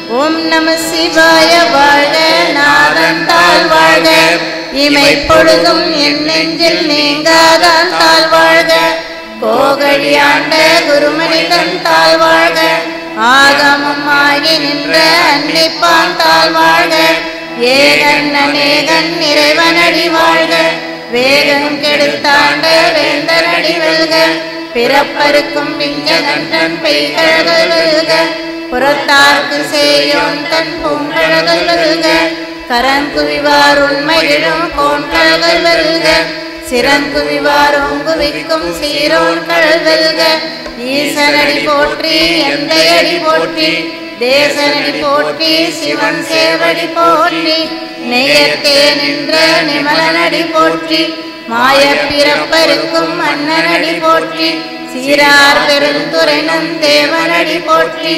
ஓம் நம சிவாய வாழ்க நாதன் தாழ் வாழ்க இமை பொழுதும் என் நெஞ்சில் நீங்காதான் தாழ் வாழ்க கோகழி ஆண்ட குருமனிதன் தாழ் வாழ்க ஆகமம் ஆகி நின்ற அன்னிப்பான் தாழ் வாழ்க ஏகன் அநேகன் இறைவனடி வாழ்க வேகம் கெடுத்தாண்ட வேந்தனடி வெல்க பிறப்பருக்கும் பிஞ்சகண்டன் பெய்கழகள் வெல்க புறத்தார்க்கு செய்யோன் தன் பூங்கழகள் வெல்க கரங்குவிவார் உண்மையிலும் கோண்கழகள் வெல்க சிறங்குவிவார் ஓங்குவிக்கும் சீரோன் கழல் வெல்க ஈசனடி போற்றி எந்தையடி போற்றி தேசனடி போற்றி சிவன் சேவடி போற்றி நெய்யத்தே நின்ற நிமலனடி போற்றி மாய பிறப்பருக்கும் மன்னனடி போற்றி சீரார் பெருந்துரைனன் தேவனடி போற்றி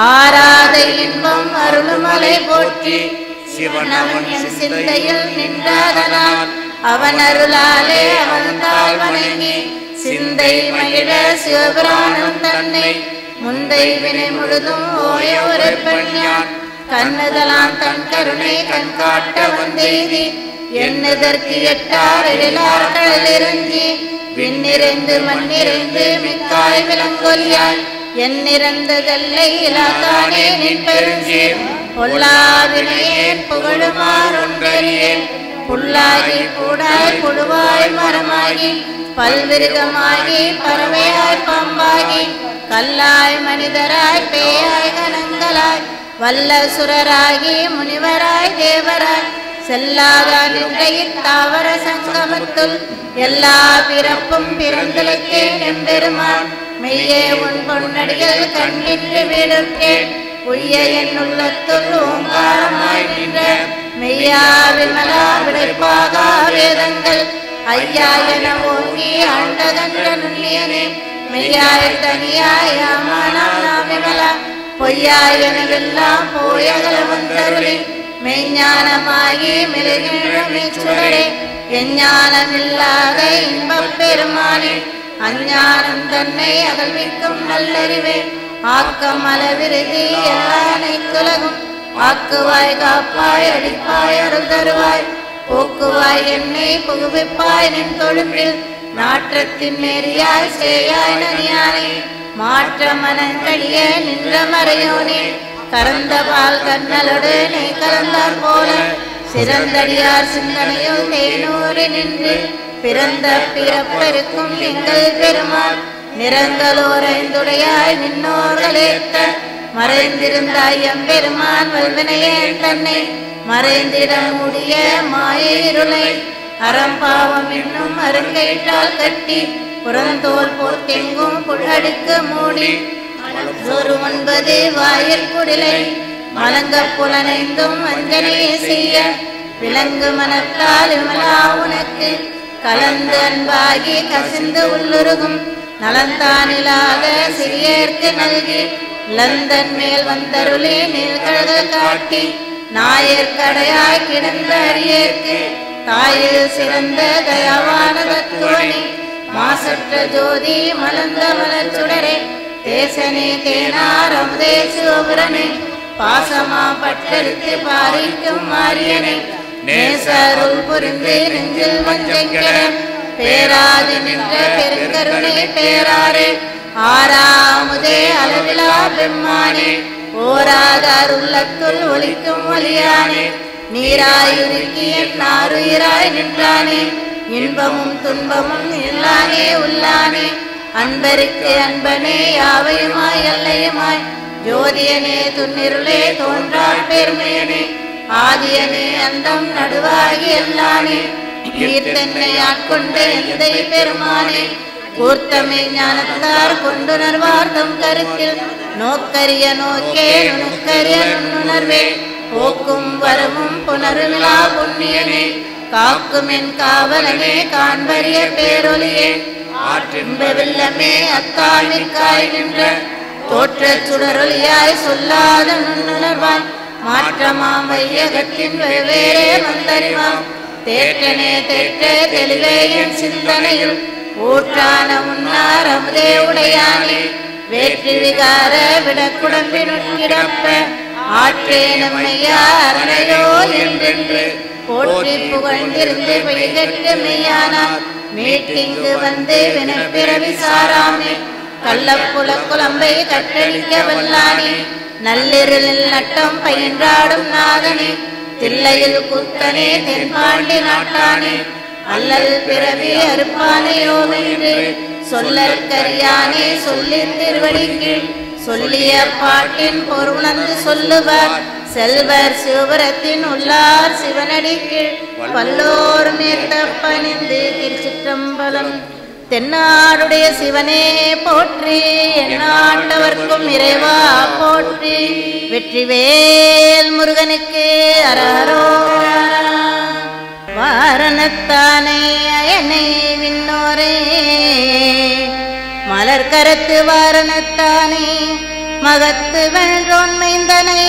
ஆராத இன்பம் அருளுமலை போற்றி சிவனவன் என் சிந்தையில் நின்றாதனால் அவன் அருளாலே அவன் தாழ் வணங்கி சிந்தை மகிழ சிவபிராணம் தன்னை முந்தை வினை முழுதும் ஓய ஒரு பெண்ணான் கண்ணுதலான் தன் கருணை கண் காட்ட வந்தெய்தி எண்ணுதற்கு எட்டார் எழிலார் கடல் இறங்கி விண்ணிறைந்து மண்ணிறைந்து மிக்காய் விலங்கொலியாய் எண்ணிறந்ததல்லை இலாதானே நின் பெருஞ்சீர் பொல்லாவினையேன் புகழுமாறொன்றறியேன் புல்லாகி கூடாய் புழுவாய் மரமாகி பல்விருகமாகி பறவையாய் பாம்பாகி கல்லாய் மனிதராய் பேயாய் கணங்களாய் வல்ல சுரராகி முனிவராய் தேவராய் செல்லாத நின்றையில் தாவர சங்கமத்துள் எல்லா பிறப்பும் பிறந்தலுக்கே எம்பெருமான் மெய்யே உன் பொன்னடிகள் கண்ணின்று விடுக்கேன் உய்ய என் உள்ளத்துள் ஓங்காரமாய் நின்ற மெய்யா விமலா விடைப்பாக வேதங்கள் ஐயா என ஓங்கி ஆண்டகன்ற நுண்ணியனே மெய்யாய் தனியாய் ஆமானாம் நாம் விமலா பொய்யாய் எனவெல்லாம் போயகல வந்தருளி மெய்ஞானமாகி மெழுகின்ற மெச்சுடரே எஞ்ஞானமில்லாத இன்பப் பெருமானே அஞ்ஞானம் தன்னை அகழ்விக்கும் நல்லறிவே ஆக்கம் அளவிருதி எல்லானை குலகும் ஆக்குவாய் காப்பாய் அடிப்பாய் அருள் தருவாய் போக்குவாய் என்னை புகுவிப்பாய் நின் தொழும்பில் நாற்றத்தின் நெறியாய் சேயாய் நனியானே மாற்ற மனங்கடிய நின்ற மறையோனே கறந்த பால் கண்ணலோடு நீ கலந்தார் போல சிறந்தடியார் சிந்தனையில் தேனூரி நின்று பிறந்த பிறப்பெருக்கும் எங்கள் பெருமாள் நிறங்களோரைந்துடையாய் நின்னோர்களேத்த மறைந்திருந்தாய் எம்பெருமான் வல்வினையே தன்னை மறைந்திட முடிய மாய இருளை அறம்பாவம் என்னும் அருங்கயிற்றால் கட்டி புறந்தோல் போர்த்தெங்கும் புழடுக்கு மூடி ஒரு ஒன்பது வாயில் குடிலை மலங்க புலனைந்தும் வஞ்சனையை செய்ய விலங்கு மனத்தால் விமலா உனக்கு கலந்து அன்பாகி கசிந்து உள்ளுருகும் நலந்தானில்லாத சிறியேற்கு நல்கி லந்தன் மேல் வந்தருளி நீள்கழக காட்டி நாயர்கடையாய் கிடந்த அடியேற்கு தாயில் சிறந்த தயாவான தத்துவனி மாசற்ற ஜோதி மலர்ந்த மலர் சுடரே தேசனே தேனார் அமுதே சிவபுரனே பாசமா பட்டெடுத்து பாரிக்கும் மாரியனே நேசருள் புரிந்து நெஞ்சில் வஞ்சங்கெட பேராது நின்ற பெருங்கருணை பேராரே ஆறாமுதே அளவிலா பெம்மானே ஓராதார் உள்ளத்துள் ஒலிக்கும் ஒலியானே நீராயுருக்கி என் நாருயிராய் நின்றானே இன்பமும் துன்பமும் இல்லானே உள்ளானே அன்பருக்கு அன்பனே யாவையுமாய் எல்லையுமாய் ஜோதியனே துன்னிருளே தோன்றாள் பெருமையனே ஆதியனே அந்தம் நடுவாகி எல்லானே கீர்த்தன்னை ஆட்கொண்டு எந்தை பெருமானே கூர்த்தமை ஞானத்தார் கொண்டுணர்வார் தம் கருத்தில் நோக்கரிய நோக்கே நுணுக்கரிய நுண்ணுணர்வே போக்கும் வரமும் புனருவிழா புண்ணியனே காக்கும் என் காவலனே காண்பரிய பேரொலியே ஆற்றின்ப வெள்ளமே அத்தாமிற்காய் நின்ற தோற்ற சுடரொலியாய் சொல்லாத நுண்ணுணர்வான் மாற்றமாம் வையகத்தின் வெவ்வேறே வந்தறிவாம் தேற்றனே தேற்ற தெளிவே என் சிந்தனையில் ஊற்றான உன்னார் அமுதே உடையானே வேற்றி விகார விடக்குடம்பினுட்கிடப்ப ஆற்றேனும் மெய்யா அருணையோ என்றென்று போற்றி புகழ்ந்திருந்து வைகட்டு மெய்யானார் மீட்டிங்கு வந்து வினப்பிறவி சாராமே கள்ளப்புல குழம்பை கட்டளிக்க வல்லானே நள்ளிருளில் நட்டம் பயின்றாடும் நாதனே தில்லையில் குத்தனே தென்பாண்டி நாட்டானே அல்லல் பிறவி அறுப்பானையோ என்று சொல்லற்கரியானே சொல்லி திருவடிக்கு சொல்லிய பாட்டின் பொருணந்து சொல்லுவார் செல்வர் சிவபுரத்தின் உள்ளார் சிவனடிக்கு பல்லோர் மேத்த பணிந்து திருச்சிற்றம்பலம் தென்னாடுடைய சிவனே போற்றி எந்நாட்டவர்க்கும் இறைவா போற்றி வெற்றிவேல் முருகனுக்கு அரரோரா வாரணத்தானே அயனை விண்ணோரே மலர் கரத்து வாரணத்தானே மகத்து வென்றோன் மைந்தனை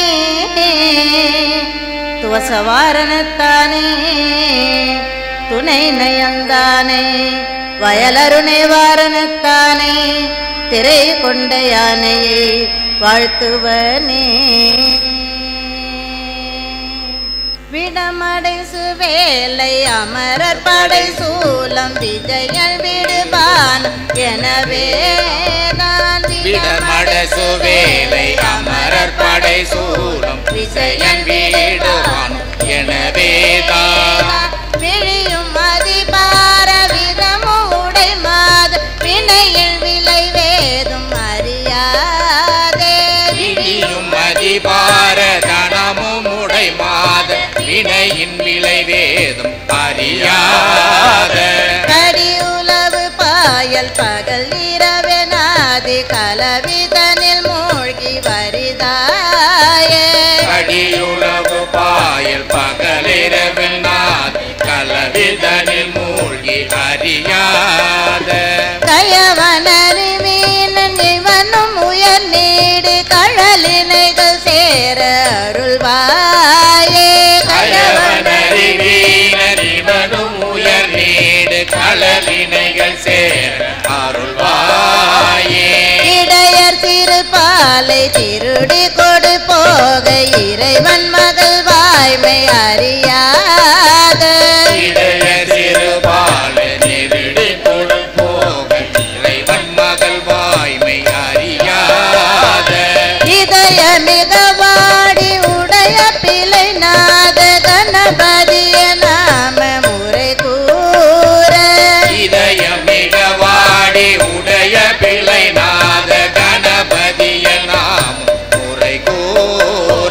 துவச வாரணத்தானே துணை நயந்தானே வயலருணை வாரணத்தானே திரை கொண்ட யானையை வாழ்த்துவனே விடமடை சுவேலை அமரர் படை சூலம் விஜயல் விடுபான் எனவே நான் விடமட சுவேலை அமரர் படை சூடும் விசையன் வீடுவான் எனவேதான் விழியும் அதிபார விதமும் உடை மாத வினையில் விளை வேதும் அறியாதே விழியும் அதிபார தனமும் உடை மாத வினையின் விளைவேதும் அறியாத கடி உளவு பாயல் பகல் இரவெனாதி கலவிதனில் மூழ்கி வரிதாயே அடியுளவு பாயல் பகலிரவில் நாதி கலவிதனில் மூழ்கி அறியாத கயவனறி மீனன் இவனும் உயர் நீடு கழலினைகள் சேர அருள்வாயே கயவனறி கயவனறிவீனறிவனும் உயர் நீடு களவினைகள் சேர அருள்வாயே இடையர் திருப்பாலை திருடி கொடு போக இறைவன் மகள் வாய்மை அறியாத இடைய சிறுபால நெருடி கொடு போக இறைவன் மகள் வாய்மை அறியாத இதய மிக வாடி உடைய பிழை நாத கணபதிய நாம முறை கூற இதயம் மிக வாடி உடைய பிள்ளை நாத கணபதிய நாம் முறை கூற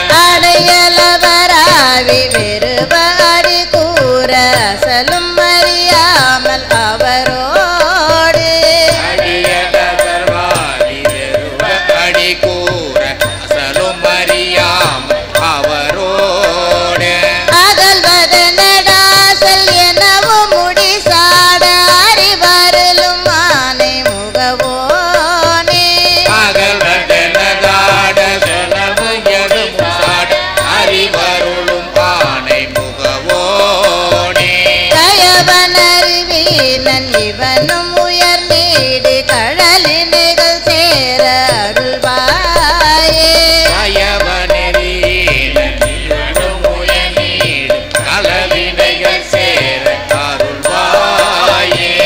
அடையலவராவி வெறுவாடி கூற அசலும் அறியாமல் அவரோடு அடியடகர்வாதி வெறுவ அடி கூற அசலும் அறியாம் அவரோடு அகல்வது நடாசல் எனவும் முடி சாட அறிவருளும் ஆனை முகவோனே அகல்வதனதாட செலவு எதும் சாட அறிவருளும் ஆணை முகவோனே கயவனறிவீனன் இவனும் உயர் நீடு கழலினைகள் சேர அருள்வாயே கயவனெறியிலும் உயர்நீடு களவினைகள் சேர அருள்வாயே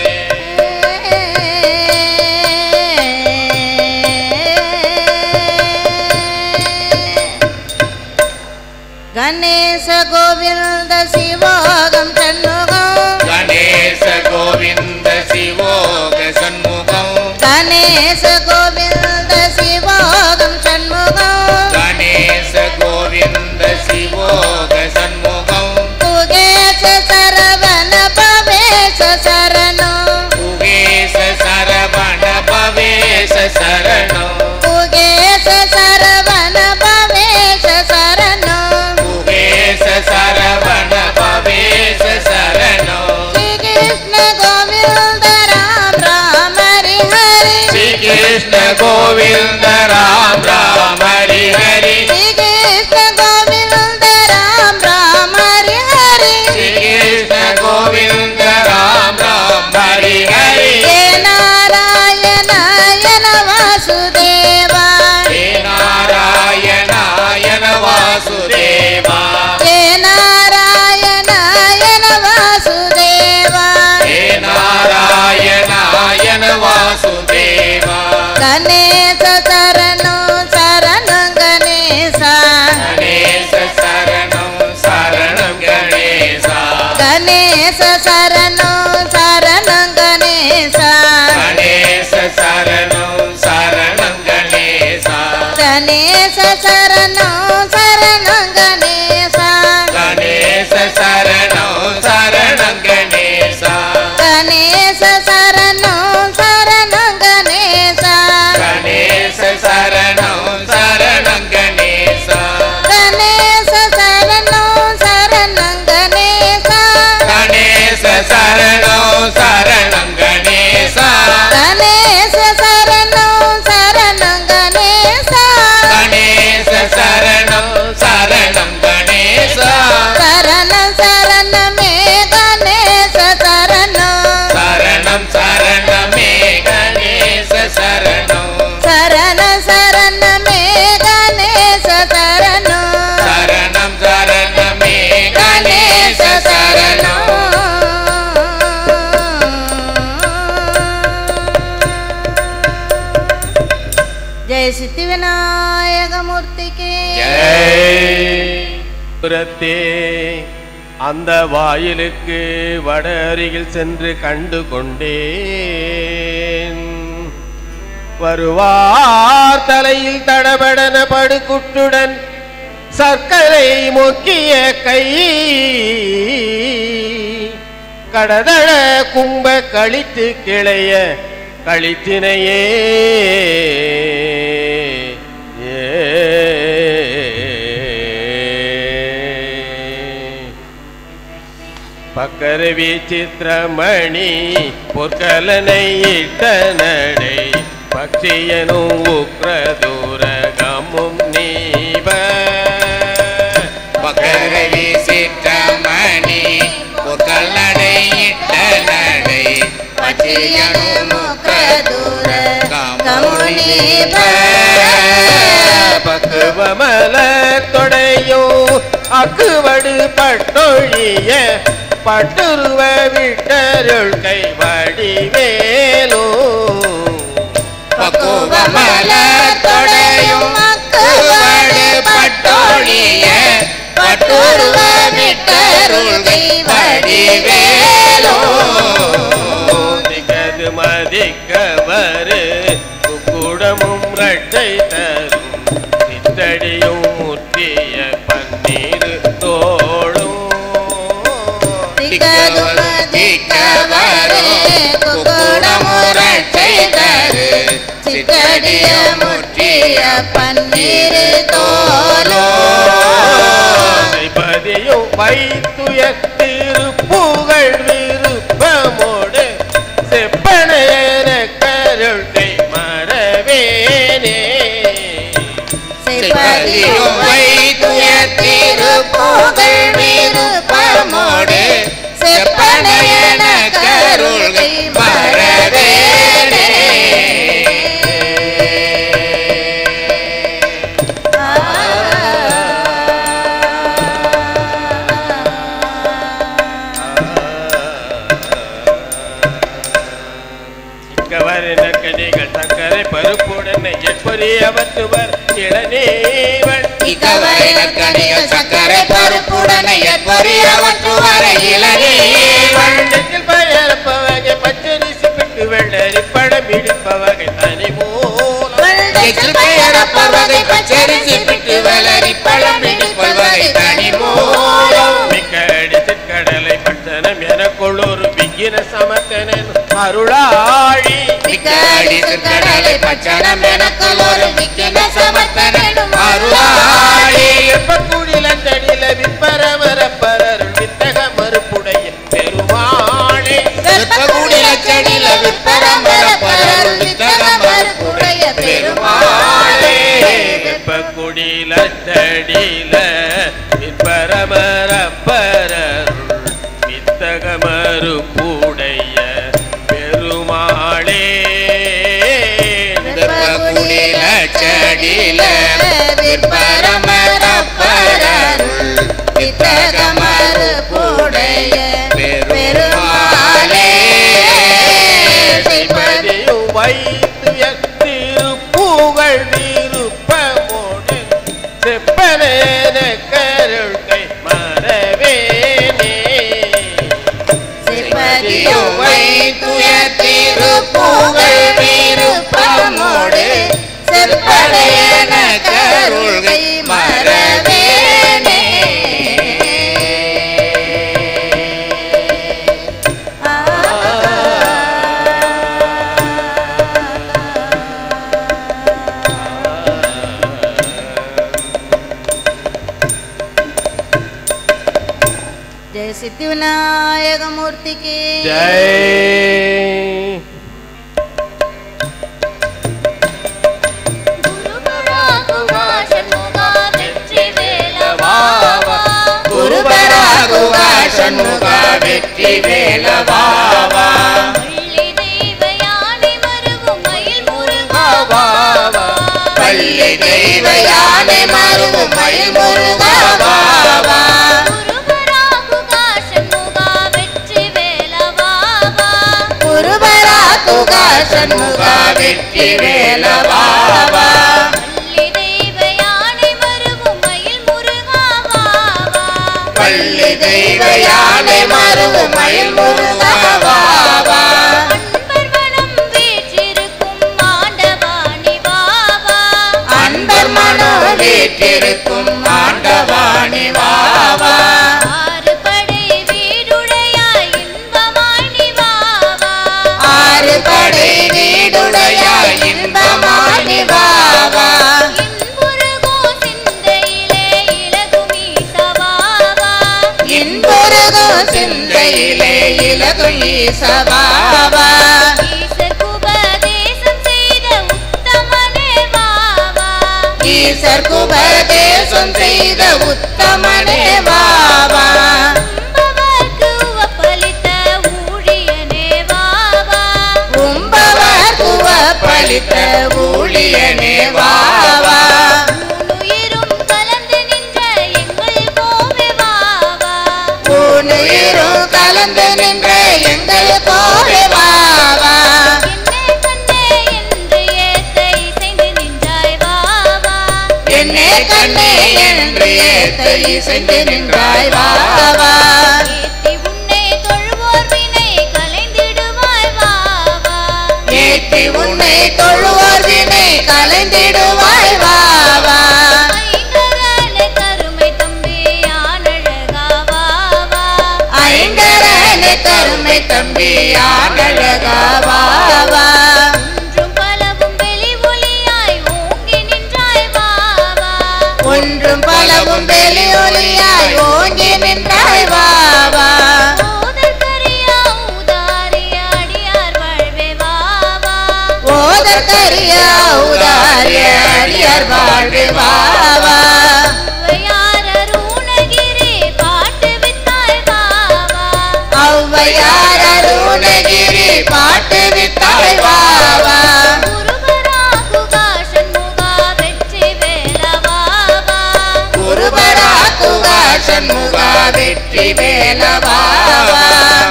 கணேச கோவிந்த சிவோகம் சண்முகம் கணேச கோவிந்த சிவோக சண்முகம் கணேச கோவிந்த சிவோகம் சண்முகம் கணேச கோவிந்த சிவோக சண்முகம் குகேச சரவண பவேச சரணம் குகேச சரவண பவேச சரணம் குகேச சரவண பவேச சரணம் குகேச சரவண பவேச சரணம் ஸ்ரீ கிருஷ்ண கோவிந்த ராம் ராம் ஹரி ஹரி श्री कृष्ण गोविंद राम राम हरि हरि ஸ்ரீ கிருஷ்ண கோவிந்த ராம் ராம் ஹரி ஹரி श्री कृष्ण गोविंद राम राम हरि हरि ஏ நாராயணாயன வாசுதேவா हे नारायण கணேச சரணம் சரணம் கணேசா கணேச சரணம் சரணம் கணேசா கணேச சரணம் சரணம் கணேசா கணேச சரணம் சரணம் கணேசா கணேச சரணம் சரணம் கணேசா கணேச சரணம் சரணம் கணேசா கணேச சரணம் சரணம் கணேசா கணேச சரணம் சரணம் கணேசா சரண சரணமே கணேச சரணம் சரணம் சரணமே கணேச சரணம் சரண சரணமே கணேச சரணம் சரணம் சரணமே கணேச சரணம் ஜெய சித்தி விநாயகமூர்த்திக்கு புறத்தே அந்த வாயிலுக்கு வட அருகில் சென்று கண்டு கொண்டேன் வருவார் தலையில் தடபடன படுகுட்டுடன் சர்க்கரை மொக்கிய கை கடதழ கும்ப கழித்து கிளைய கழித்தினையே பக்கரவி சித்திரமணி பொற்கலனை இட்ட நடை பக்ஷியனும் உக்ரதூரகமும் நீவ பகரவி சிற்றமணி புகழடை இட்ட நடை பச்சையனும் முகதூர கமுனிப பக்குவமல தொடையோ அக்குவடு பட்டொழிய பட்டுருவ விட்டருள் கை வடிவேலோ பக்குவமல தொடையும் மக்குவடு பட்டோழிய பட்டுருவ விட்டருள்கை வடிவேலோ திகது மதிக்கவரு குக்குடமும் ரட்டை தரும் சித்தடியும் முற்றிய பன்னீர் தோளும் திக்கவரே குக்குடமுரட்டை தரு சித்தடிய முற்றிய பன்னீர் தோலோ பதியும் வைத்துய திருப்புகழ் விருப்பமோடு செப்பனையன கருளை மறவேனே சிவதியும் வைத்துய திருப்புகழ் விருப்பமோடு செப்பனையன கருள்கை மறவேனே சிக்கவரின கனிகள் சக்கரை பருப்புடன் எப்படி அவற்றுவர் இளநீவன் இக்கவரின கனிகள் சக்கரை பருப்புடனே எப்பொறியவற்று வர இளநீவள் நெஞ்சில் பயர்ப்பவகை பச்சரிசி பிட்டு வெள்ளரி பழம் இடிப்பவகை தனி மூலம் எச்சில் பெயரப்பவகை பச்சரிசி பிட்டு வளரி பழம் இடிப்பவகை தனி மூலம் மிக்கடி சிற்கடலை பட்டணம் என கொள்ளூர் விக்கின சமத்தனன் அருளாழி மிக்காடி திருக்கடலை பச்சனம் எனக்குள் ஒரு மிக்கின சமர்த்தனும் அருளாளி எப்பக்குடில தடில விப்பரமர பரருள் வித்தக மறுப்புடைய பெருமாளே வெப்பகுடில செடில விற்பரம்பர பரருள் வித்தக மறுப்புடைய பெருமாளே வெப்பக்குடில தடில விப்பரமர பரருள் வித்தக மறுப்புடைய பெருமாளே வெப்பகுடில செடில விற்பரமர பரருள் வித்தக மறுப்புடைய பெருமாளே பதியும் வைத்து திருப்புகழ் விருப்பமோடு செப்பனேன கருள்கை மறவேனே சிவதியும் வைத்துய திருப்புகழ் விருப்பமோடு செற்படையன கருள்கை மறவேனே ஜெய சித்தி விநாயக மூர்த்திக்கு ஜெய் குருபராகுகா சண்முகா வெற்றி வேலவாவா பள்ளி தெய்வ யானை மருவும் மயில் முருகாவாவா குருபரா குகா சண்முகா வெற்றி வேலவாவா பள்ளி தெய்வ யானை மருவும் மயில் முருகாவாவா அன்பர் மனோ வீற்றிருக்கும் ஆண்டவாணி வாவா ஆறு படை வீடுடைய இன்பமானி வாவா இன்புருகும் சிந்தையிலே இலகும் ஈசவாவா ஈசர் குபதேசம் செய்த உத்தமனே வாவா உம்பவர் குவப்பளித்த ஊழியனே வாவா உனுயிரும் கலந்து நின்ற எங்கள் கோவை வாவா என்னே கண்ணே என்று ஏத்த இசைந்து நின்றாய் வாவா ஏற்றி உன்னை தொழுவோர் வினை கலைந்திடுவாய் வாவா ஐங்கரன கருமை தம்பி ஆனழகா வாவா ஒன்றும் பலவும் வெளி ஒளியாய் ஓங்கி நின்றாய் வாவா ஓதர் கரியா உதாரிய அடியார் வாழ்வு வாவா ஔவையார் அருணகிரி பாட்டு வித்தாய் வாவா குருபரா குகா சண்முகா வெற்றி வேலவாவா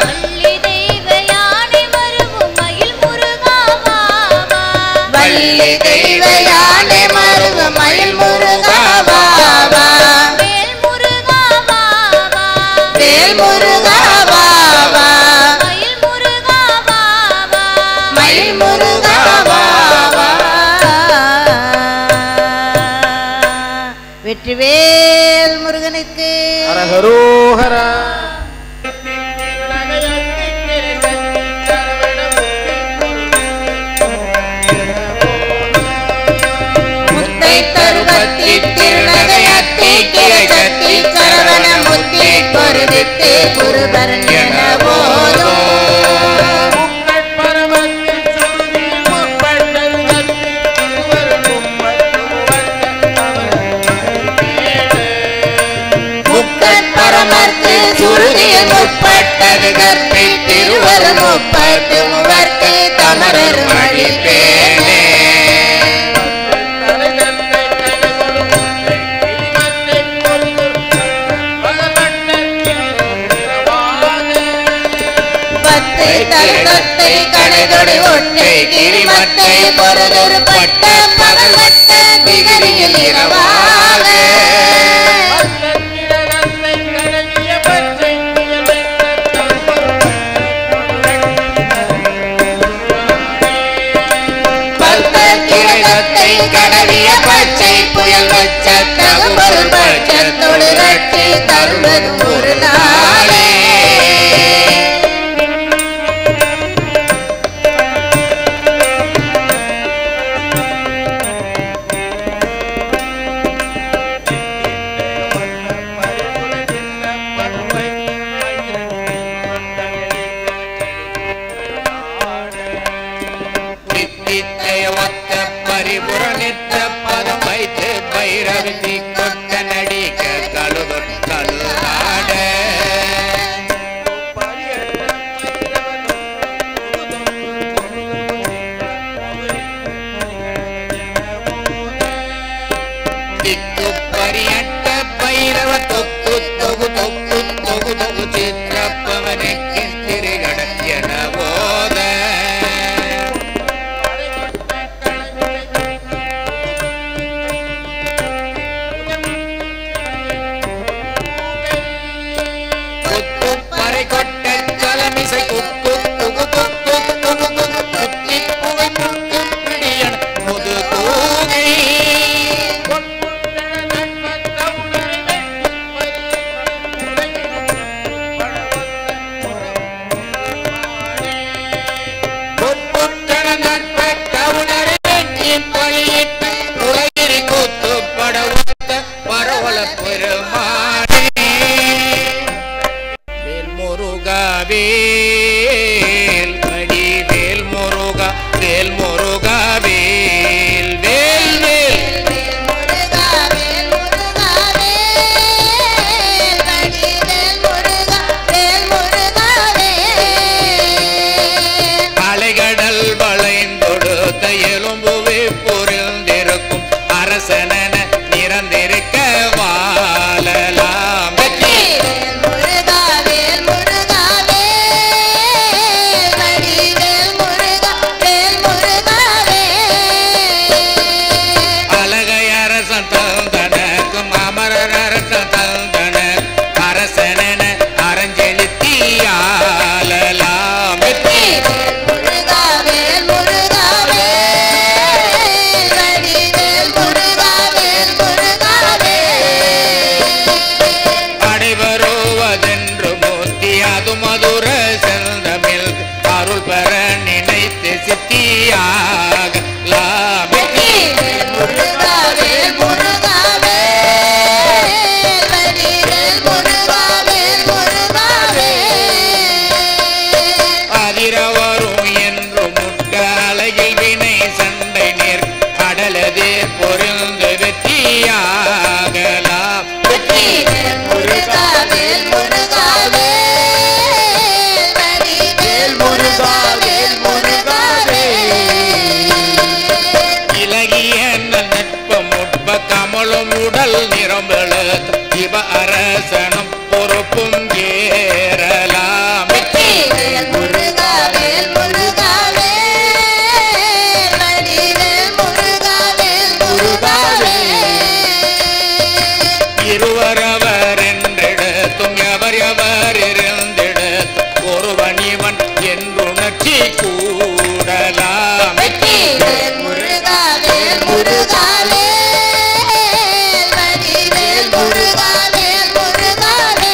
வள்ளி தெய்வ யானை மருவ மயில் முருகா வாவா வேல் முருகா வாவா மயில் முருகா வாவா வெற்றிவேல் முருகனுக்கு ஹரஹரோஹரா முத்தை தருவத்தி திருநகையத்தி கிழக்கத்தி சரவண முத்தி பொருதித்து குருபரன் என போதும் முக்கட் பரமர்க்கு சுருதியில் முற்பட்டது கற்பி திருவர் முப்பட்டு முவர்க்கு தமரர் மடிப்பேனே பத்தை தருத்தத்தை கடைதொடி ஒட்டை கிரிமத்தை பொருதொரு பட்ட பகல் வட்ட திகரியில் இரவாக பக்தர் கிழக்கத்தை கடவிய பச்சை பட்சத்தோடு ரட்சி தருவது ஒரு நாளே நித்திய ஒத்த பரிபுர நித்த பதம் வைத்து பைரவி தீக்கொத்த நடிக்க கழுது கழுதாட திக்கு பரியட்ட பைரவ தொக்கு தொகு தொக்கு தொகு தொகு சித்திரப்பவனுக்கு திரிகட என போத குத்து பறை கொட்ட சலமிசை குக்கு குகு குக்கு குகு குகு குத்தி புகை புக்கு பிடியன முது கூகை பொற்புட்டன நட்பட்ட உணரை வெற்றி பலியிட்டு உலகிரி கூத்துப்பட உத்த பரவல பெருமானே வேல் முருகா வேல் அடி வேல் முருகா வேல் முருகா வேல் வேல் வேல் வேல் முருகா வேல் முருகா வேல் வடி வேல் முருகா வேல் முருகா வேல் அலைகடல் வளைந்தொடுத்த எலும்புவே பொருந்திருக்கும் அரசனன நிறந்திருக்க வாழலாம் வெற்றி வேல் முருகா வேல் முருகா வேல் வடி வேல் முருகா வேல் முருகா வேல் அழகை அரசன் தந்தனக்கும் அமரர் அரசன் தந்தன அரசனன அரஞ்செலுத்தியாளலாம் வெற்றி வேல் முருகா வேல் முருகா வேல் வடி வேல் முருகா வேல் முருகா வேல் அடைவருவதென்று மூர்த்தி அது மதுர செந்தமிழ் அருள் பெற நினைத்து சித்தியாக லாபெற்றி வேல் முருகா வேல் முருகா வேல் வடி வேல் முருகா வேல் முருகா வேல் அதிரவரும் என்று முட்ட அழகில் வினை சண்டை நேர் அடலதே பொருந்து வெற்றியாகலாம் வெற்றி வேல் முருகா வேல் முருகா வேல் வடி வேல் முருகா வேல் முருகா வேல் இலகிய நட்ப முட்ப கமலும் உடல் நிறம்பெழ இவ அரசனும் பொறுப்பும் ஏறலாம் வெற்றி வேல் முருகா வேல் முருகா வேல் வடி வேல் முருகா வேல் முருகா வேல் இருவரவர் என்றெடுத்தும் எவர் எவர் இருந்திடத்தும் ஒருவன் இவன் என்றுணர்ச்சி கூடலாம் வெற்றி வேல் முருகா வேல் முருகா வேல் வடி வேல் முருகா வேல் முருகா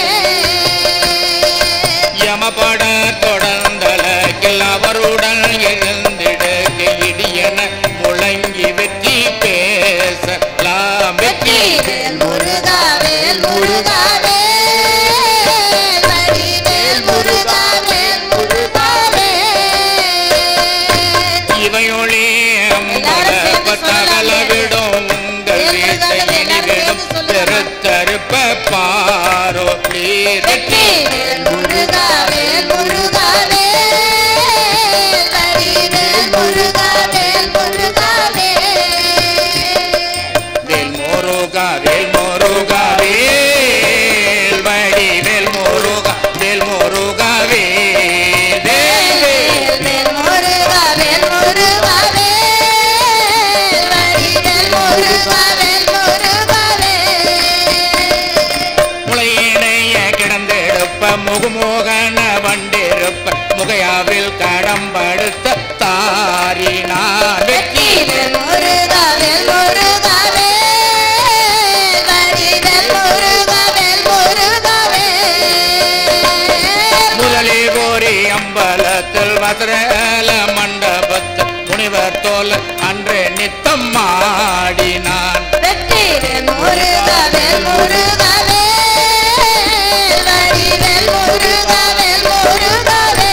வேல் யமபட தொடர்ந்தலக்கில் அவருடன் எழுந்திடக்க இடியன முழங்கி வெற்றி பேசலாம் வெற்றி வேல் முருகா வேல் முருகா வேல் வடி வேல் முருகா வேல் முருகா வேல் இவையொளி தகலவிடும் உங்கள் வீட்டை இனிவிடும் பெருத்தருப்ப பாரோ வெற்றி வேல் முருகா வேல் முருகா வேல் வடி வேல் முருகா வேல் முருகா வேல் வேல் மோருகா வேல் மோருகா வேல் வடி வேல் மோருகா வேல் மோருகா வேல் வேல் வேல் வேல் முருகா வேல் முருகா வேல் வடி வேல் முருகா வேல் முருகா வேல் முளையினைய கிடந்தெடுப்ப முகமோகன வண்டிருப்ப முகையாவில் கடம்படுத்த தாரினான் வெற்றி வேல் முருகா வேல் முருகா வேல் போல அன்று நித்தம் ஆடினான் வெற்றிவேல் முருகவேல் முருகவேல் வடிவேல் முருகவேல் முருகவேல்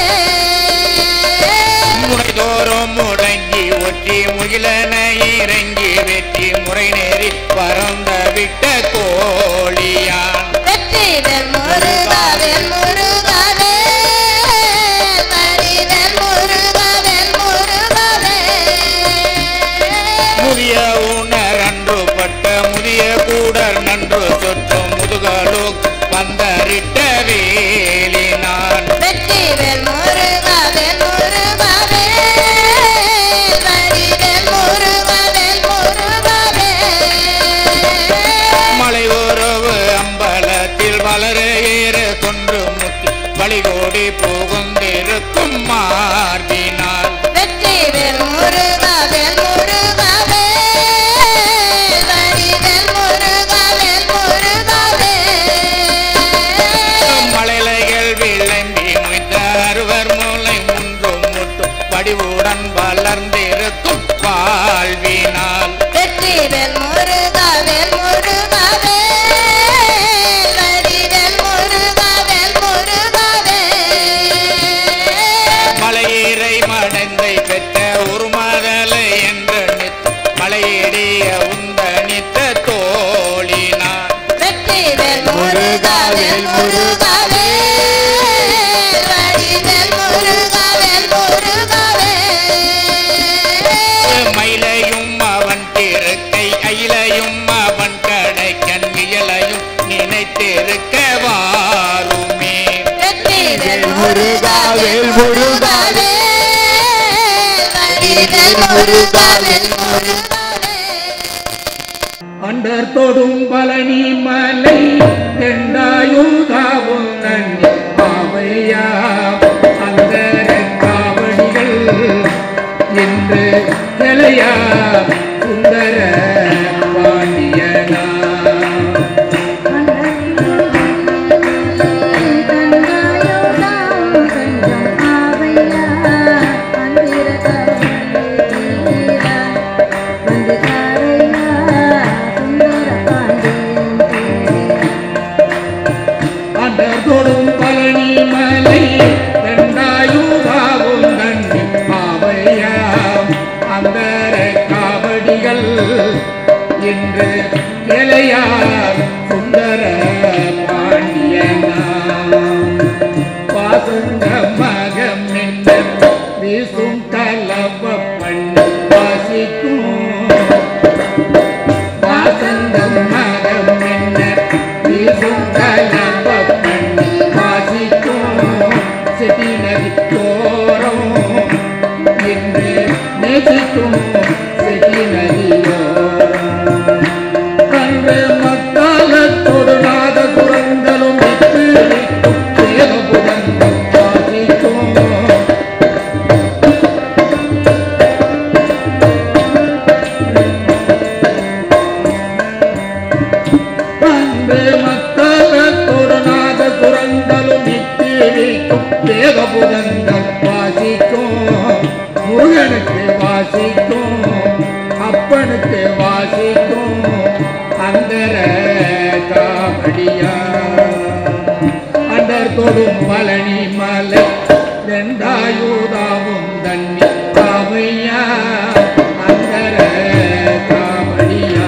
முறைதோறும் முடங்கி ஒற்றி முகிலன இறங்கி வெற்றி முறை நேரி பறந்த விட்ட கோழியான் வெற்றிவேல் முருகவேல் முருகவேல் வடிவேல் முருகவேல் முருகவேல் முதிய உணர் அன்று பட்ட முதிய கூடர் நன்று சொற்று முதுகலோ வந்தரிட்ட வேலினான் வெற்றிவேல் முருகவேல் முருகவேல் வடிவேல் முருகவேல் முருகவேல் மலை உறவு அம்பலத்தில் வளர ஏற கொன்று முத்தி வழிகோடி புகுந்திருக்கும் மார்பினால் வெற்றிவேல் முருகவேல் முருகவேல் வடிவேல் முருகவேல் முருகவேல் மலைகள் விளம்பி முய்த்த அறுவர் மூளை முன்றும் முட்டும் வடிவுடன் வளர்ந்திருக்கும் வாழ்வினால் வெற்றிவேல் முருகவேல் முருகவேல் வடிவேல் முருகவேல் முருகவேல் மலையீரை மணந்தை பெற்ற ஒரு மதலை என்ற நித்த மலையேறிய உந்த நித்த தோழினான் வெற்றிவேல் முருகவேல் முருகவேல் வடிவேல் முருகவேல் முருகவேல் மயிலையும் அவன் திருக்கை அயிலையும் அவன் கடைக்கண் மியலையும் நினைத்திருக்க வாருமே வெற்றிவேல் முருகவேல் முருகவேல் வடிவேல் முருகவேல் முருகவேல் அண்டர் தொடும் பழனி மலை தெண்டாயுதாவும் நன்னி பாவையா அந்த காவடிகள் என்று கிளையா சுந்தர பாண்டியனா அண்டர் தொடும் பழனி மலை தெண்டாயுதாவும் நன்னி பாவையா அந்த காவடிகள் என்று கிளையா சுந்தர பாண்டியனா வாசந்த மகம் என்ன வீசும் கலவ பண்ணி வாசிக்கும் வாசந்தம் மகம் என்ன வீசும் கலவ பண்ணி வாசிக்கும் செடி நதி தோறும் என்று நேசிக்கும் செடி நதியோரம் கண்டு மத்தாலத்தோடு நாத சுரங்களும் விட்டு தேவபுரங்கள் வாசிக்கும் அன்பு மத்தாலத்தோடு நாத சுரங்களும் விட்டு தேவபுரங்கள் வாசிக்கும் முருகனுக்கு வாசிக்கும் அப்பனுக்கு வாசிக்கும் அந்தர காவடியா அண்டர் தொடும் பழனி மலை ரெண்டாயுதாவும் தண்ணி காவையா அந்தர காவடியா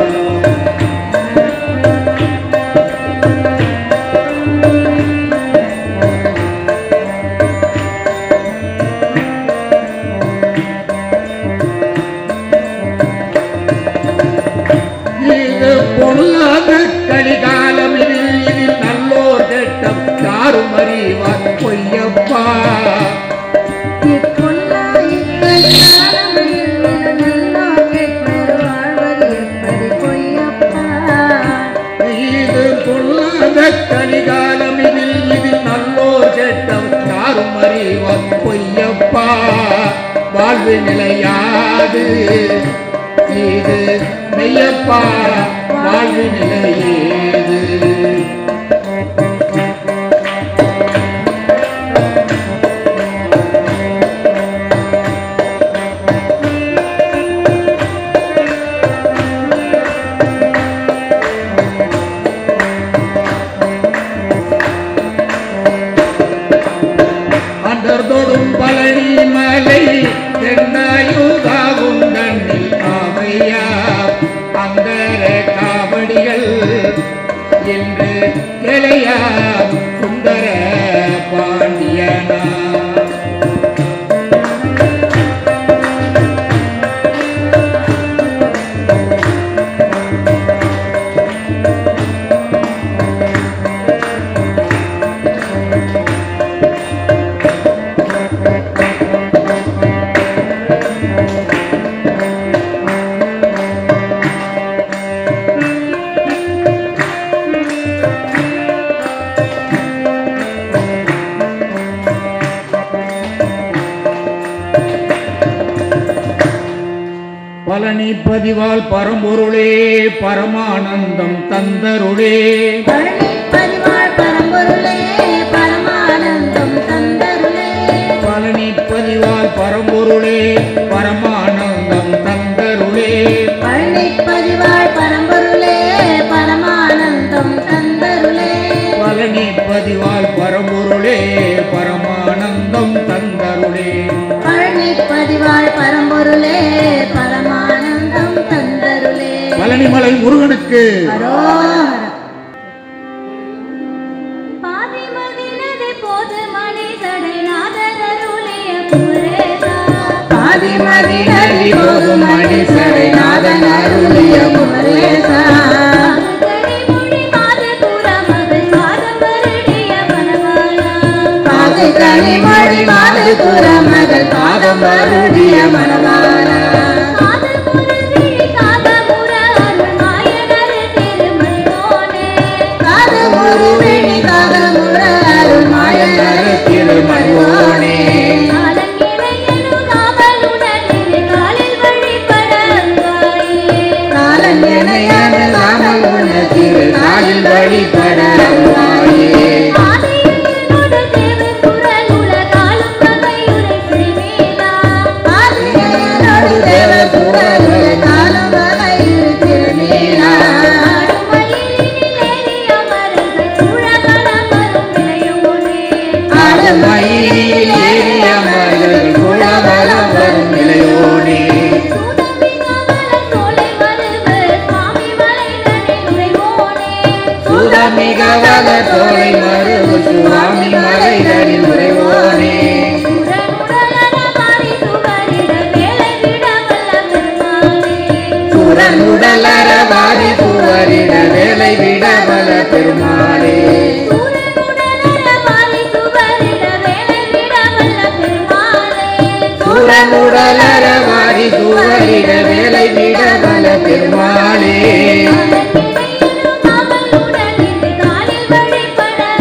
இது பொல்லாத கலிகாலம் இதில் இதில் நல்லோர் திட்டம் யாரும் அறிவார் பொய்யப்பா இது பொல்லாத கலிகாலம் இதில் இதில் நல்லோர் திட்டம் யாரும் அறிவார் பொய்யப்பா வாழ்வு நிலையாது இது மெய்யப்பா வாழ்வு நிலையேது என்று கிளையா சுந்தர பாண்டியனா பழனி பதிவால் பரம்பொருளே பரமானந்தம் தந்தருளே பழனி பதிவாழ் பரம்பொருளே பரமானந்தம் தந்தருளே பழனி பதிவால் பரம்பொருளே பரமானந்தம் தந்தருளே பழனி பதிவாழ் பரம்பொருளே பரமானந்தம் தந்தருளே பழனி பதிவால் பரம்பொருளே பரமானந்தம் தந்தருளே பழனி பதிவாழ் பரம்பொருளே பரமானந்தம் தந்தருளே பழனிமலை முருகனுக்கு அரோஹர பாதிமதினது போது மணி சடைநாதருளிய குமரேசா பாதிமதி நதி போதும் மணி சடைநாதன் அருளிய குமரேசா கனிமொழி மாதபுர மகள் பாதம் வருடிய மணவாளா காது கனிமொழி மாது புற மகள் பாதம் வருடிய மணவாளா காதல் முருகிழி காதமுற அருள் மாயனரு திருமணியோனே காது முருவினி காதமுற அருள் மாயனரு திருமணிவோனே காலங்கிளையனு காவலுடன் இரு காலில் வழிபட அருள்வாயே காலன் எனையான காமல் உன திரு காலில் வழிபட அருள்வாயே ஆதியனோடு தேவ குரல் உலகாலும் பகையுரை செய்வேலா ஆதியனோடு தேவர் புகழுல காலம் வகையில் திருநீலா ஆடும் மயிலில் ஏறி அமர்கள் குலவலம் வரும் நிலையோனே சுதமிக வல தோலை மருவு சுவாமி மலைதனில் உறைவோனே சுரன் உடலற வாரி சுவரிட வேலை விட வல பெருமாளே சுரன் உடலற வாரி சுவரிட வேலை விட வல பெருமாளே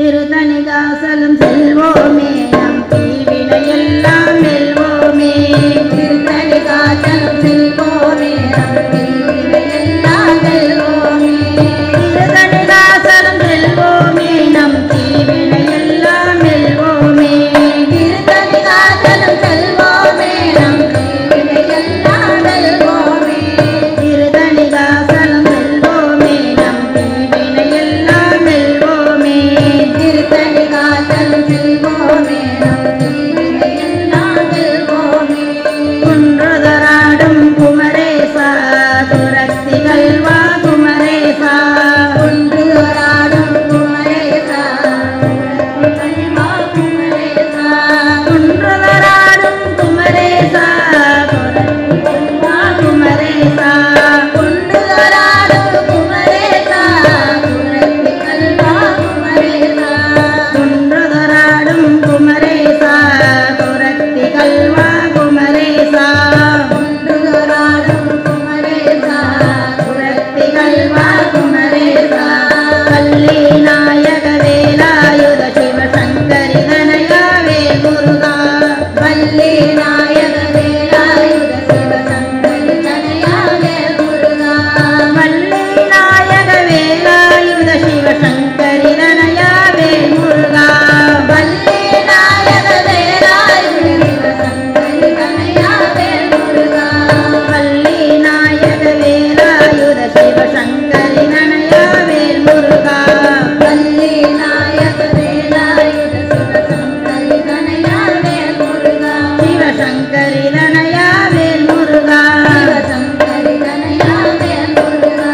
திருத்தணிகாசலம் செல்வோமே நம் தீவினையெல்லாம் வெல்வோமே திருத்தணிகாசலம் செல்வோமே நம் தீவினையெல்லாம் வெல்வோமே திருத்தணிகாசலம் செல்வோமே நம் தீவினையெல்லாம் வெல்வோமே திருத்தணிகாசலம் செல்வோமே நம் தீவினையெல்லாம் வெல்வோமே திருத்தணிகாசலம் செல்வோமே நம் தீவினையெல்லாம் வெல்வோமே திருத்தணிகாசலம் செல்வோமே நம் தீவினையெல்லாம் வெல்வோமே குன்றதராடும் குமரேசா துரத்திகள் வா குமரேசா குன்றுதராடும் குமரேசா துரத்திகள் வா குமரேசா குன்றதராடும் குமரேசா துரத்திகள் வா குமரேசா குன்றுதராடும் குமரேசா துரத்திகள் வா குமரேசா குன்றதராடும் குமரேசா துரத்திகள் வா குமரேசா குன்றுதராடும் குமரேசா துரத்திகள் வா குமரேசா கல்லி நாயக வேலாயுத சிவசங்கரி தனயாவே முருகா வள்ளி நாயக வேலாயுத சிவசங்கரி தனயாவே முருகா வள்ளி நாயக வேலாயுத சிவசங்கரி தனயாவே முருகா வள்ளி நாயக வேலாயுத சிவசங்கரி தனயாவே முருகா வள்ளி நாயக வேலாயுத சிவசங்கரி தனயாவே முருகா வள்ளி நாயக வேலாயுத சிவசங்கரி தனயாவே முருகா சிவசங்கரி தனயாவே முருகா சிவசங்கரி தனயாவே முருகா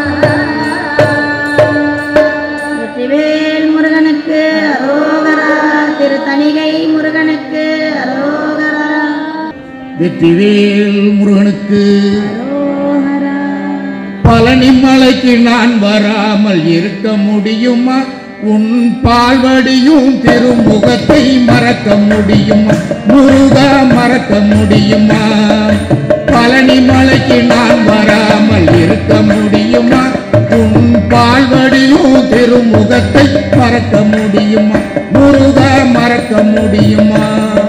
வெற்றிவேல் முருகனுக்கு அரோகரா திருத்தணிகை முருகனுக்கு அரோகரா வெற்றிவேல் முருகனுக்கு அரோகரா பழனி மலைக்கு நான் வராமல் இருக்க முடியுமா உன் பால்வடியும் திருமுகத்தை மறக்க முடியுமா முருகா மறக்க முடியுமா பழனி மலைக்கு நான் வராமல் இருக்க முடியுமா உன் பால்வடியும் திருமுகத்தை மறக்க முடியுமா முருகா மறக்க முடியுமா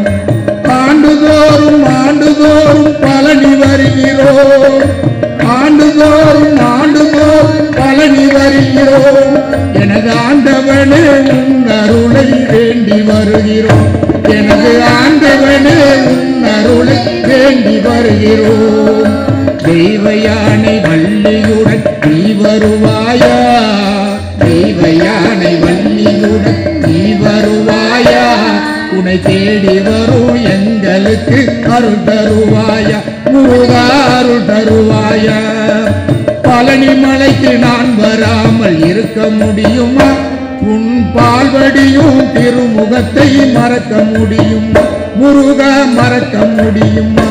ஆண்டுதோறும் ஆண்டுதோறும் பழனி வருகிறோம் ஆண்டுதோறும் ஆண்டுதோறும் பழனி வருகிறோம் எனது ஆண்டவனே உன் அருளை வேண்டி வருகிறோம் எனது ஆண்டவனே உன் அருளை வேண்டி வருகிறோம் தெய்வ யானை வள்ளியுடன் நீ வருவாயா தெய்வ யானை வள்ளியுடன் நீ வருவாயா உனை தேடி வரும் எங்களுக்கு அருள் தருவாயா முருகா அருள் தருவாயா பழனி மலைக்கு நான் வராமல் இருக்க முடியுமா உன் பால்வடியும் திருமுகத்தை மறக்க முடியுமா முருகா மறக்க முடியுமா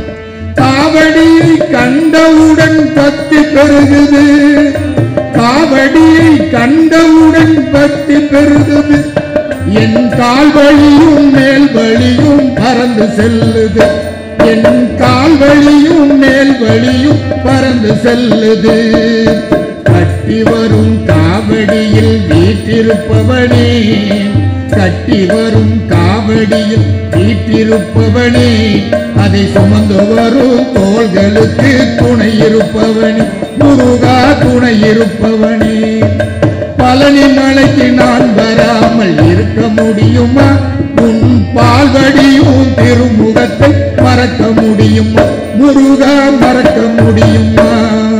காவடியை கண்டவுடன் பக்தி பெருகுது காவடியை கண்டவுடன் பக்தி பெருகுது என் கால் வழியும் மேல் வழியும் பறந்து செல்லுது என் கால் வழியும் மேல் வழியும் பறந்து செல்லுது கட்டி வரும் காவடியில் வீற்றிருப்பவனே கட்டி வரும் காவடியில் வீற்றிருப்பவனே அதை சுமந்து வரும் தோள்களுக்கு துணை இருப்பவனே முருகா துணை இருப்பவனே பழனி மலைக்கு நான் வராமல் இருக்க முடியுமா உன் பால்வடியும் திருமுகத்தை மறக்க முடியுமா முருகா மறக்க முடியுமா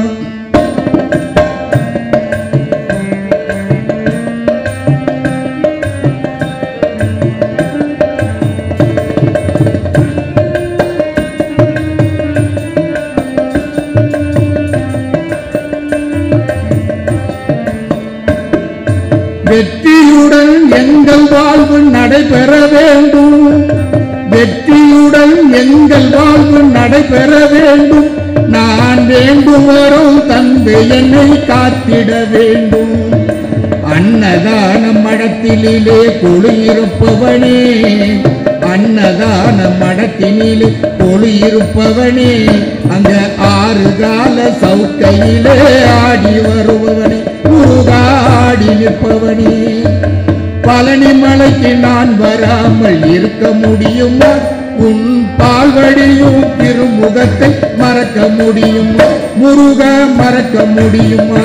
வெற்றியுடன் எங்கள் வாழ்வு நடைபெற வேண்டும் வெற்றியுடன் எங்கள் வாழ்வு நடைபெற வேண்டும் நான் வேண்டும் வரும் தந்து என்னை காத்திட வேண்டும் அன்னதான மடத்திலே குளியிருப்பவனே அன்னதான மடத்தினிலே குளியிருப்பவனே அங்க ஆறு கால சவுக்கையிலே ஆடி வருபவனே முருகாடி நிற்பவனே பழனி மலைக்கு நான் வராமல் இருக்க முடியுமா உன் பால்வடியும் திருமுகத்தை மறக்க முடியுமா முருக மறக்க முடியுமா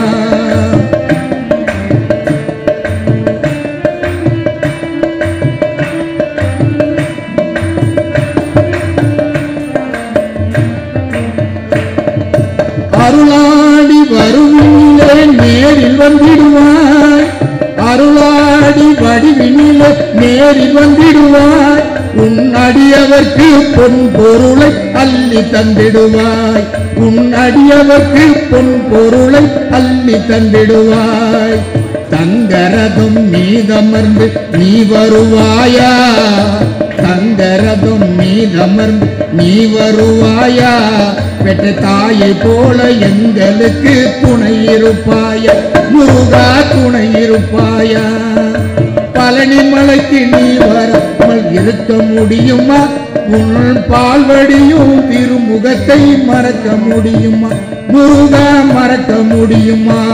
அருளாடி வருவினிலே நேரில் வந்திடுவாய் அருளாடி வடிவினிலே நேரில் வந்திடுவாய் உன் அடியவர்க்கு பொன் பொருளை அள்ளி தந்திடுவாய் உன் அடியவர்க்கு பொன் பொருளை அள்ளி தந்திடுவாய் தங்கரதம் மீதமர்ந்து நீ வருவாயா தங்கரதம் மீதமர்ந்து நீ வருவாயா பெற்ற தாயை போல எங்களுக்கு துணை இருப்பாயா முருகா துணை இருப்பாயா பழனி மலைக்கு நீ வராமல் இருக்க முடியுமா உன் பால்வடியும் திருமுகத்தை மறக்க முடியுமா முருகா மறக்க முடியுமா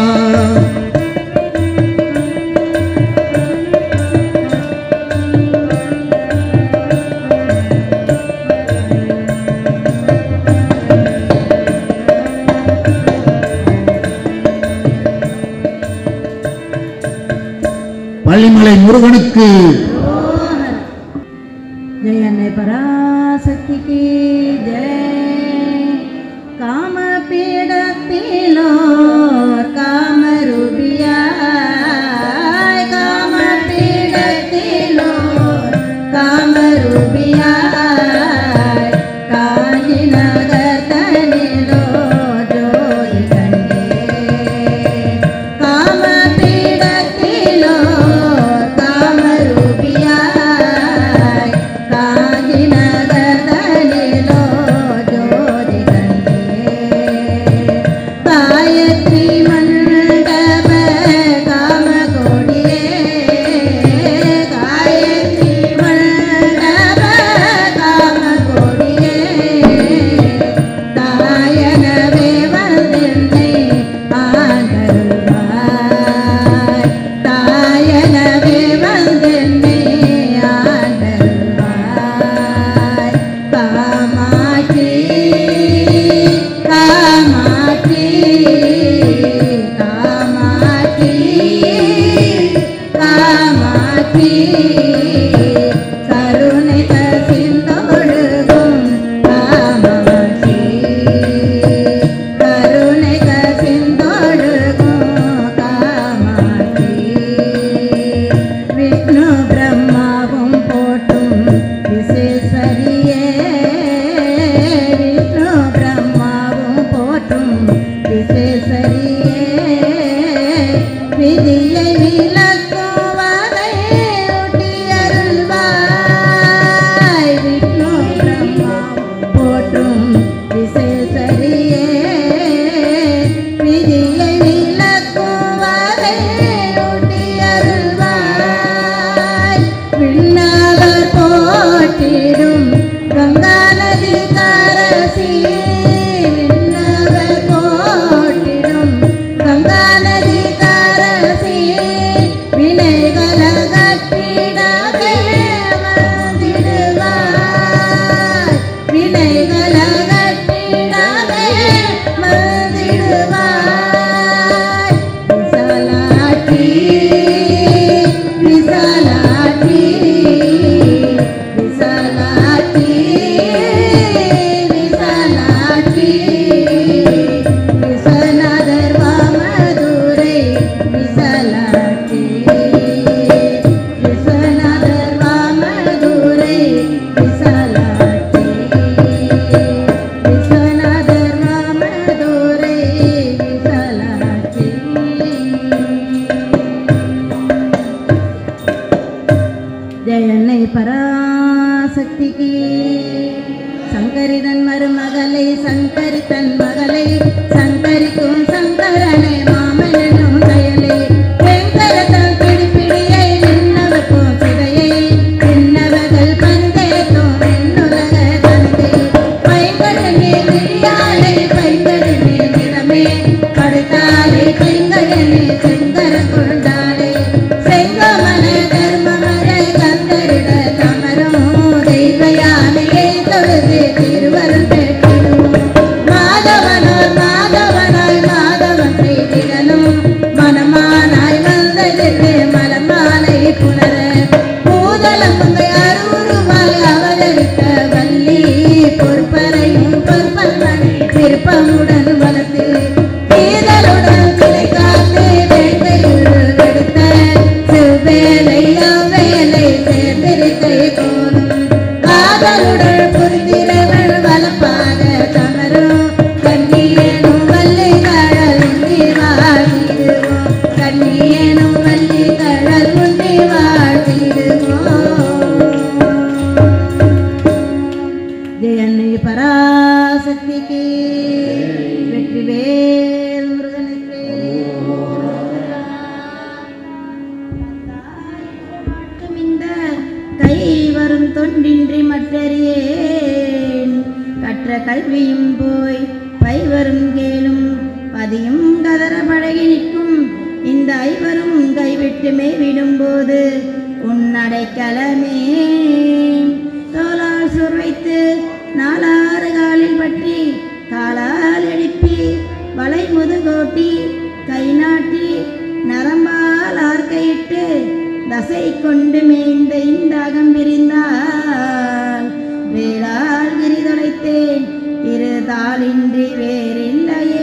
பள்ளிமலை முருகனுக்கு जय अन्य पराशक्ति की जय काम पीड़तिलो काम रूपिया काम पीड़तिलो काम रूपिया काजी नगर तनिलो जोई कंडे काम पीड़तिलो काम रूपिया काजिनगरदनिलो जोरि गण्डे गायत्री मण्डप कामकोडिये गायत्री मण्डप कामकोडिये தாயனவே வந்தென்னை ஆண்டருள்வாய் தாயனவே வந்தென்னை ஆண்டருள்வாய் காமாட்சி காமாட்சி காமாட்சி காமாட்சி கருணை கசிந்தொழுகும் காமாட்சி கருணை கசிந்தொழுகும் காமாட்சி விஷ்ணு பிரம்மாவும் போட்டும் விசேஸ்வரியே விஷ்ணு பிரம்மாவும் போட்டும் விசேஸ்வரியே விதியை விளக்கும் வகை ஊட்டியருள்வாய் விஷ்ணு பிரம்மா போற்றும் விசேஷரியே விதியை விளக்கும் வகை ஊட்டியருள்வாய் விண்ணவர் போற்றிடும் கங்கா நதி கரசி விண்ணவர் போற்றிடும் கங்கா நதி கரசி வினைகள கட்டிடவே மறந்திடுவாய் வினைகள கட்டிடவே மறந்திடுவாய் விசாலாட்சி விசாலாட்சி விசாலாட்சி விசாலாட்சி விஸ்வநாதர் வாமதுரை விசாலாட்சி விஸ்வநாதர் வாமதுரை விசாலாட்சி விஸ்வநாதர் வாமதுரை விசாலாட்சி ஜெயன்னை பராசக்திக்கு சங்கரிதன் மருமகளை சங்கரி தன் மகளை சங்கரிக்கும் சங்கரனை மாமனும் செயலை வெங்கரத்தம் பிடிப்பிடியை நின்னவர்க்கும் சிதையை நின்னவர்கள் பந்தேத்தும் விண்ணுலக தந்தை பைங்கடனே விழியாளை பைங்கடனே நிறமே படுத்தாலே பைங்கடனே செங்கர கொண்டாளே செங்கமல தர்ம ஒன்றின்றி மற்றறியேன் கற்ற கல்வியும் போய் பைவரும் கேளும் பதியும் கதற பழகி நிற்கும் இந்த ஐவரும் கைவிட்டு மேவிடும்போது உன்னடைக்கலமே தோளால் சுரைத்து நாலாறு காலில் பற்றி காலால் எழுப்பி வளை முதுகோட்டி கை நாட்டி நரம்பால் ஆர்க்கையிட்டு தசை கொண்டு மேய்ந்த இந்த அகம் விரிந்தால் வேளால் கிரி தொலைத்தேன் இரு தாளின்றி வேறில்லையே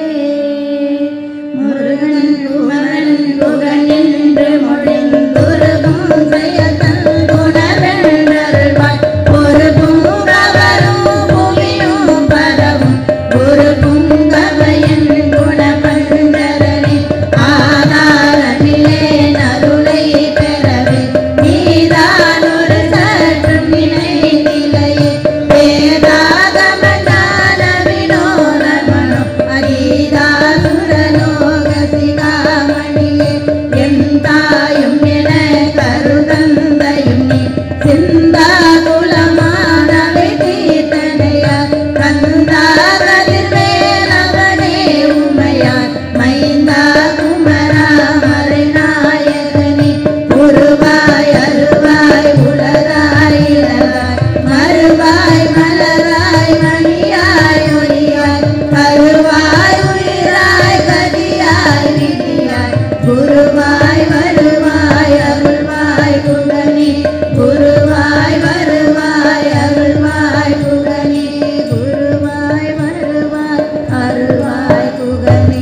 முருகன் குமரன் குகன் என்று மொழிந்துருகும் செயத்தன் குணவென்றருள்வாய் ஒரு பூங்கவரும் புவியும் பரவும் ஒரு பூங்கவையன் குணபந்தரனே ஆதாரனிலே நருளை பெறவே நீதான் ஒரு சற்றும் நினைவிலையே வேதாகம ஞான வினோதமனோ அதீதாசுரலோக சிகாமணியே என் தாயும் என கருதந்தையும் நீ சிந்தா குலமானவை தீர்த்தனையா கந்தாகதிர் வேலவனே உமையான் மைந்தா குமரா மறைநாயகனே உருவாய் அருவாய் உலகாய் இலகாய் மறுவாய் மலராய் மணியாய் ஒளியாய் கருவாய் உயிராய் கதியாய் விதியாய் குருவாய் வருவாய் அருள்வாய் குகனே குருவாய் வருவாய் அருள்வாய் குகனே குருவாய் வருவாய் அருள்வாய் குகனே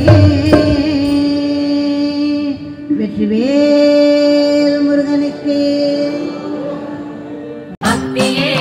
வெற்றிவேல் முருகனுக்கு பக்தியே